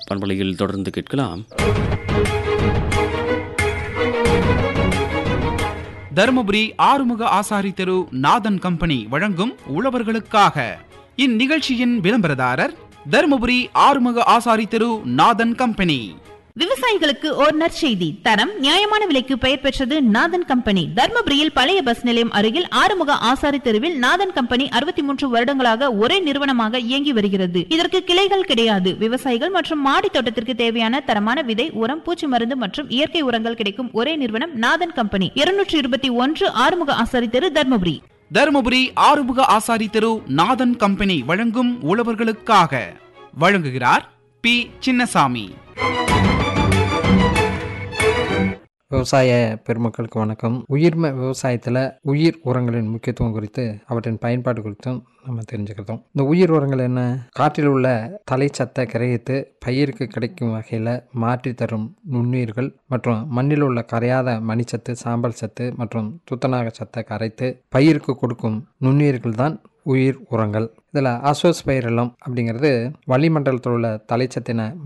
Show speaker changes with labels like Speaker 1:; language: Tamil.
Speaker 1: பண்பலையில் தொடர்ந்து கேட்கலாம்
Speaker 2: தருமபுரி ஆறுமுக ஆசாரி தெரு நாதன் கம்பெனி வழங்கும் உழவர்களுக்காக இந்நிகழ்ச்சியின் விளம்பரதாரர் தருமபுரி ஆறுமுக ஆசாரி தெரு நாதன் கம்பெனி
Speaker 3: விவசாயிகளுக்கு ஓர் நற்செய்தி தரம் நியாயமான விலைக்கு பெயர் பெற்றது நாதன் கம்பெனி தர்மபுரியில் பழைய பஸ் நிலையம் அருகில் ஆறுமுக ஆசாரி தெருவில் நாதன் கம்பெனி அறுபத்தி மூன்று வருடங்களாக ஒரே நிறுவனமாக இயங்கி வருகிறது இதற்கு கிளைகள் கிடையாது விவசாயிகள் மற்றும் மாடி தோட்டத்திற்கு தேவையான தரமான விதை உரம் பூச்சி மருந்து மற்றும் இயற்கை உரங்கள் கிடைக்கும் ஒரே நிறுவனம் நாதன் கம்பெனி இருநூற்றி இருபத்தி ஒன்று ஆறுமுக ஆசாரி தெரு தர்மபுரி
Speaker 2: தருமபுரி ஆறுமுக ஆசாரி தெரு நாதன் கம்பெனி வழங்கும் உழவர்களுக்காக வழங்குகிறார் பி சின்னசாமி
Speaker 4: விவசாய பெருமக்களுக்கு வணக்கம் உயிர்ம விவசாயத்தில் உயிர் உரங்களின் முக்கியத்துவம் குறித்து அவற்றின் பயன்பாடு குறித்தும் நம்ம தெரிஞ்சுக்கிறோம் இந்த உயிர் உரங்கள் என்ன காற்றில் உள்ள தலைச்சத்தை கிரகித்து பயிருக்கு கிடைக்கும் வகையில் மாற்றி தரும் நுண்ணுயிர்கள் மற்றும் மண்ணில் உள்ள கரையாத மணிச்சத்து சாம்பல் சத்து மற்றும் துத்தநாக சத்தை கரைத்து பயிருக்கு கொடுக்கும் நுண்ணுயிர்கள் தான் உயிர் உரங்கள் இதில் அசோஸ்பைரலம் அப்படிங்கிறது வளிமண்டலத்தில் உள்ள தலைச்சத்தினை